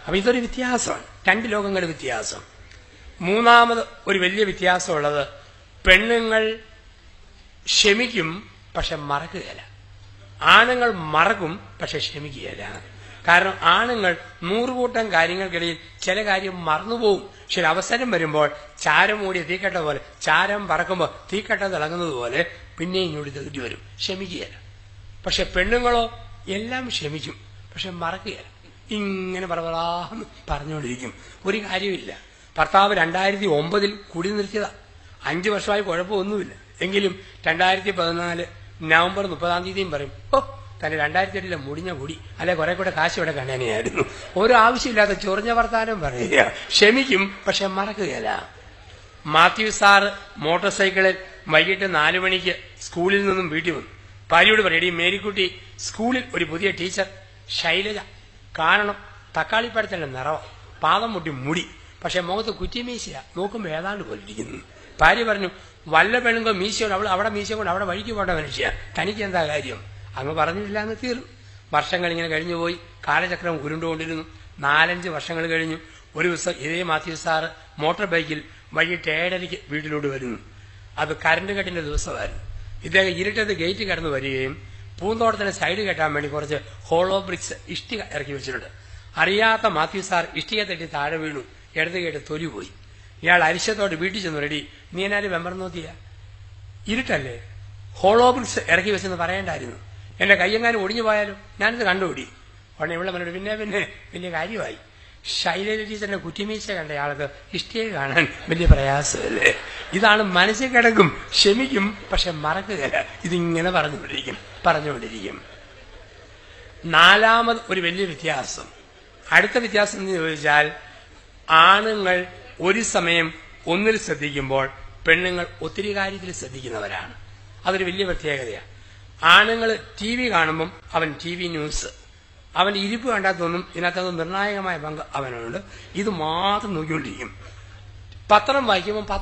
അപ്പൊ ഇതൊരു വ്യത്യാസമാണ് രണ്ട് ലോകങ്ങളുടെ വ്യത്യാസം മൂന്നാമത് ഒരു വലിയ വ്യത്യാസമുള്ളത് പെണ്ണുങ്ങൾ ക്ഷമിക്കും പക്ഷെ മറക്കുകയില്ല ആണുങ്ങൾ മറക്കും പക്ഷെ ക്ഷമിക്കുകയില്ല കാരണം ആണുങ്ങൾ നൂറുകൂട്ടം കാര്യങ്ങൾക്കിടയിൽ ചില കാര്യം മറന്നുപോകും പക്ഷെ ഒരു അവസരം വരുമ്പോൾ ചാരം മൂടിയ തീക്കട്ട പോലെ ചാരം പറക്കുമ്പോൾ തീക്കട്ട തിളങ്ങുന്നത് പോലെ പിന്നെയും ഇങ്ങോട്ട് തെറ്റി വരും ക്ഷമിക്കുകയില്ല പക്ഷെ പെണ്ണുങ്ങളോ എല്ലാം ക്ഷമിക്കും പക്ഷെ മറക്കുകയില്ല ഇങ്ങനെ പറവളാന്ന് പറഞ്ഞുകൊണ്ടിരിക്കും ഒരു കാര്യമില്ല ഭർത്താവ് രണ്ടായിരത്തി ഒമ്പതിൽ കുടി നിർത്തിയതാ അഞ്ചു വർഷമായി കുഴപ്പമൊന്നുമില്ല എങ്കിലും രണ്ടായിരത്തി പതിനാല് നവംബർ മുപ്പതാം തീയതിയും പറയും ഓ തന്റെ രണ്ടായിരത്തി എട്ടിലെ മുടിഞ്ഞ കുടി അല്ലെ കുറെ കൂടെ കാശ് ഇവിടെ കണ്ണാനെയായിരുന്നു ഒരു ആവശ്യമില്ലാത്ത ചൊറിഞ്ഞ വർത്താനം പറയുക ക്ഷമിക്കും പക്ഷെ മറക്കുകയില്ല മാത്യു സാറ് മോട്ടോർ സൈക്കിളിൽ വൈകിട്ട് നാലു മണിക്ക് സ്കൂളിൽ നിന്നും വീട്ടിൽ വന്നു ഭാര്യയോട് പറയടി മേരിക്കുട്ടി സ്കൂളിൽ ഒരു പുതിയ ടീച്ചർ ശൈലജ കാണണം തക്കാളിപ്പഴത്തിന്റെ നിറവ പാദം മുട്ടി മുടി പക്ഷെ മുഖത്ത് കുറ്റിമീശയാ നോക്കുമ്പോൾ ഏതാണ്ട് പോലെ ഇരിക്കുന്നു ഭാര്യ പറഞ്ഞു വല്ല പെണ്ണുങ്കോ മീശയോട് അവൾ അവിടെ മീശ കൊണ്ട് അവിടെ വഴിക്ക് പോണ്ട മനുഷ്യ തനിക്ക് എന്താ കാര്യം അങ്ങ് പറഞ്ഞില്ല അങ്ങ് തീർന്നു വർഷങ്ങൾ ഇങ്ങനെ കഴിഞ്ഞുപോയി കാലചക്രം ഉരുണ്ടുകൊണ്ടിരുന്നു നാലഞ്ച് വർഷങ്ങൾ കഴിഞ്ഞു ഒരു ദിവസം ഇതേ മാത്യു സാറ് മോട്ടോർ ബൈക്കിൽ വൈകിട്ട് ഏഴരയ്ക്ക് വീട്ടിലോട്ട് വരുന്നു അത് കരണ്ട് കെട്ടിന്റെ ദിവസമായിരുന്നു ഇദ്ദേഹം ഇരുട്ടത്ത് ഗേറ്റ് കടന്നു വരികയും പൂന്തോട്ടത്തിന് സൈഡ് കെട്ടാൻ വേണ്ടി കുറച്ച് ഹോളോ ബ്രിക്സ് ഇഷ്ടിക ഇറക്കി വെച്ചിട്ടുണ്ട് അറിയാത്ത മാത്യു സാർ ഇഷ്ടിക തട്ടി താഴെ വീണു ഇടത് കേട്ട് തൊലി പോയി ഇയാൾ അരിശത്തോട് വീട്ടിൽ ചെന്നു റെഡി നീ എന്നാലും വെമ്പർ നോക്കിയ ഇരുട്ടല്ലേ ഹോളോ ബ്രിക്സ് ഇറക്കി വെച്ചെന്ന് പറയണ്ടായിരുന്നു എന്റെ കയ്യെങ്ങാനും ഒടിഞ്ഞു പോയാലും ഞാനിത് കണ്ടുപിടി ഉടനെ ഇവിടെ പറഞ്ഞിട്ട് പിന്നെ പിന്നെ വലിയ കാര്യമായി ശൈലജ ടീച്ചറിന്റെ കുറ്റിമീശ കണ്ട ആൾക്ക് ഇഷ്ടിയെ കാണാൻ വലിയ പ്രയാസമല്ലേ ഇതാണ് മനസ്സിൽ കിടക്കും ക്ഷമിക്കും പക്ഷെ മറക്കുകയില്ല ഇതിങ്ങനെ പറഞ്ഞുകൊണ്ടിരിക്കും പറഞ്ഞുകൊണ്ടിരിക്കും നാലാമത് ഒരു വലിയ വ്യത്യാസം അടുത്ത വ്യത്യാസം എന്ന് ചോദിച്ചാൽ ആണുങ്ങൾ ഒരു സമയം ഒന്നിൽ ശ്രദ്ധിക്കുമ്പോൾ പെണ്ണുങ്ങൾ ഒത്തിരി കാര്യത്തിൽ ശ്രദ്ധിക്കുന്നവരാണ് അതൊരു വലിയ പ്രത്യേകതയാണ് ആണുങ്ങൾ ടി വി കാണുമ്പം അവൻ ടി വി ന്യൂസ് അവന്റെ ഇരിപ്പ് കണ്ടാത്തൊന്നും ഇതിനകത്തൊന്നും നിർണായകമായ പങ്ക് അവനുണ്ട് ഇത് മാത്രം നോക്കിക്കൊണ്ടിരിക്കും പത്രം വായിക്കുമ്പോൾ